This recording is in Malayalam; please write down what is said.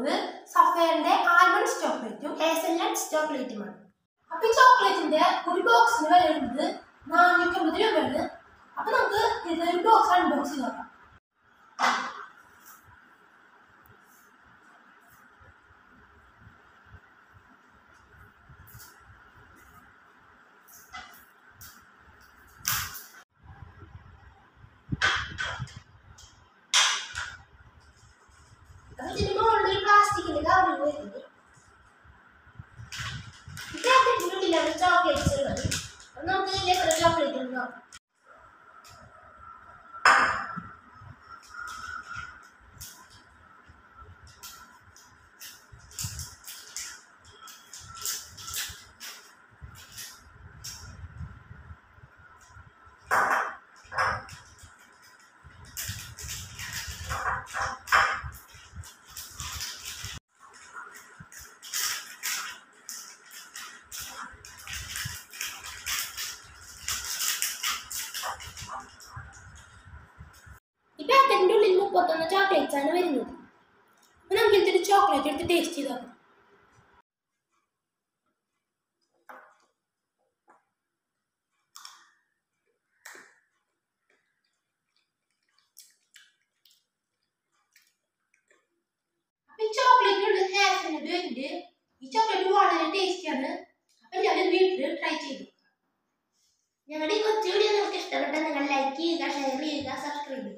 പോകുന്നത് സഫയറിന്റെ ആൽമണ്ട്സ് ചോക്ലേറ്റും ഹേസൽനട്ട്സ് ചോക്ലേറ്റുമാണ് അപ്പൊ ഈ ചോക്ലേറ്റിന്റെ ഒരു ബോക്സിന് വില വരുന്നത് നാനൂറ്റി അമ്പത് രൂപയാണ് അപ്പൊ നമുക്ക് ഇത് ഒരു ബോക്സ് അൺബോക്സ് ചെയ്ത് നോക്കാം അപ്പൊ ഇതിന് മുകളിൽ ഒരു പ്ലാസ്റ്റിക്കിന്റെ കവറിൽ വരുന്നത് ഈ പാക്കറ്റിന്റെ ഉള്ളിലാണ് ചോക്ലേറ്റ്സ് ഉള്ളത് അപ്പൊ നമുക്ക് ഇതിൽ എത്ര ചോക്ലേറ്റ് ഉണ്ട് നോക്കാം ഈ പാക്കറ്റിന്റെ ഉള്ളിൽ മുപ്പത്തൊന്ന് ചോക്ലേറ്റ്സ് ആണ് വരുന്നത് അപ്പൊ നമുക്ക് ഇതിന്റെ ചോക്ലേറ്റ് എടുത്ത് ടേസ്റ്റ് ചെയ്ത് നോക്കാം അപ്പൊ ഈ ചോക്ലേറ്റിനുള്ള ഹാസിനത് വരുന്നുണ്ട് ഈ ചോക്ലേറ്റ് വളരെ ടേസ്റ്റിയാണ് അപ്പൊ എല്ലാവരും വീട്ടിൽ ട്രൈ ചെയ്തു ഞങ്ങളുടെ ഈ കൊച്ചു വീഡിയോ നിങ്ങൾക്ക് ഇഷ്ടപ്പെട്ടാൽ നിങ്ങൾ ലൈക്ക് ചെയ്യുക ഷെയർ ചെയ്യുക സബ്സ്ക്രൈബ് ചെയ്യുക